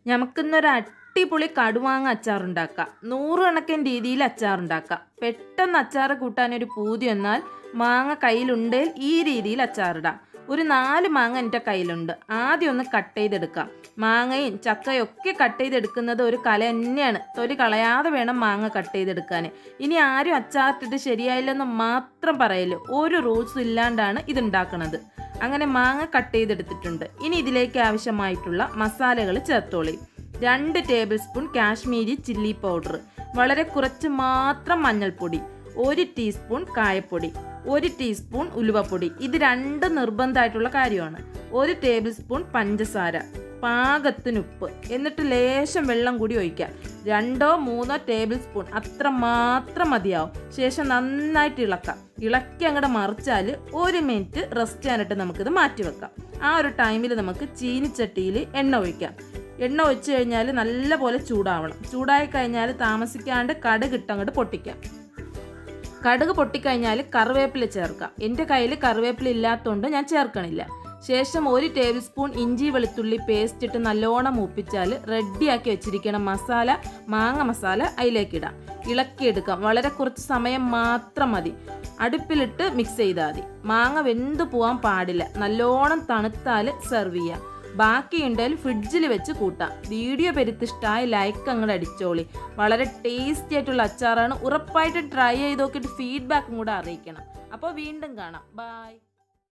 നമുക്കിന്നൊരു അടിപൊളി കടുവാങ്ങ അച്ചാർ ഉണ്ടാക്കാം നൂറുകണക്കിന് രീതിയിൽ അച്ചാർ ഉണ്ടാക്കാം പെട്ടെന്ന് അച്ചാർ കൂട്ടാൻ ഒരു പൂതി വന്നാൽ മാങ്ങ കയ്യിലുണ്ടെങ്കിൽ ഈ രീതിയിൽ അച്ചാറിടാം ഒരു നാല് മാങ്ങ എൻ്റെ കയ്യിലുണ്ട് ആദ്യം ഒന്ന് കട്ട് ചെയ്തെടുക്കാം മാങ്ങയും ചക്കയും ഒക്കെ കട്ട് ചെയ്തെടുക്കുന്നത് ഒരു കല തന്നെയാണ് തൊലി കളയാതെ വേണം മാങ്ങ കട്ട് ചെയ്തെടുക്കാൻ ഇനി ആരും അച്ചാറിട്ടിട്ട് ശരിയായില്ലെന്ന് മാത്രം പറയല് ഒരു റൂൾസും ഇല്ലാണ്ടാണ് ഇത് ഉണ്ടാക്കുന്നത് അങ്ങനെ മാങ്ങ കട്ട് ചെയ്തെടുത്തിട്ടുണ്ട് ഇനി ഇതിലേക്ക് ആവശ്യമായിട്ടുള്ള മസാലകൾ ചേർത്തോളി രണ്ട് tablespoon Kashmiri chilli powder വളരെ കുറച്ച് മാത്രം മഞ്ഞൾപ്പൊടി ഒരു ടീസ്പൂൺ കായപ്പൊടി ഒരു ടീസ്പൂൺ ഉലുവപ്പൊടി ഇത് രണ്ട് നിർബന്ധമായിട്ടുള്ള കാര്യമാണ് ഒരു ടേബിൾ സ്പൂൺ പഞ്ചസാര പാകത്തിന് ഉപ്പ് എന്നിട്ട് ലേശം വെള്ളം കൂടി ഒഴിക്കാം രണ്ടോ മൂന്നോ ടേബിൾ സ്പൂൺ അത്ര മാത്രം മതിയാവും ശേഷം നന്നായിട്ട് ഇളക്കാം ഇളക്കി അങ്ങോട്ട് മറിച്ചാൽ ഒരു മിനിറ്റ് റെസ്റ്റ് ചെയ്യാനായിട്ട് നമുക്കിത് മാറ്റി വെക്കാം ആ ഒരു ടൈമിൽ നമുക്ക് ചീനിച്ചട്ടിയിൽ എണ്ണ ഒഴിക്കാം എണ്ണ ഒഴിച്ച് കഴിഞ്ഞാൽ നല്ലപോലെ ചൂടാവണം ചൂടായി കഴിഞ്ഞാൽ താമസിക്കാണ്ട് കടുക് ഇട്ടങ്ങോട്ട് പൊട്ടിക്കാം കടുക് പൊട്ടിക്കഴിഞ്ഞാൽ കറിവേപ്പില ചേർക്കാം എൻ്റെ കയ്യിൽ കറിവേപ്പില ഇല്ലാത്തതുകൊണ്ട് ഞാൻ ചേർക്കണില്ല ശേഷം ഒരു ടേബിൾ സ്പൂൺ ഇഞ്ചി വെളുത്തുള്ളി പേസ്റ്റ് ഇട്ട് നല്ലോണം മൂപ്പിച്ചാൽ റെഡിയാക്കി വെച്ചിരിക്കണ മസാല മാങ്ങ മസാല അതിലേക്കിടാം ഇളക്കിയെടുക്കാം വളരെ കുറച്ച് സമയം മാത്രം മതി അടുപ്പിലിട്ട് മിക്സ് ചെയ്താൽ മതി മാങ്ങ വെന്ത് പോകാൻ പാടില്ല നല്ലോണം തണുത്താൽ സെർവ് ചെയ്യാം ബാക്കിയുണ്ടെങ്കിൽ ഫ്രിഡ്ജിൽ വെച്ച് കൂട്ടാം വീഡിയോ പെരുത്തിഷ്ടമായി ലൈക്ക് അങ്ങോട്ട് അടിച്ചോളി വളരെ ടേസ്റ്റി ആയിട്ടുള്ള അച്ചാറാണ് ഉറപ്പായിട്ട് ട്രൈ ചെയ്ത് നോക്കിയിട്ട് ഫീഡ്ബാക്കും കൂടെ അറിയിക്കണം അപ്പോൾ വീണ്ടും കാണാം ബായ്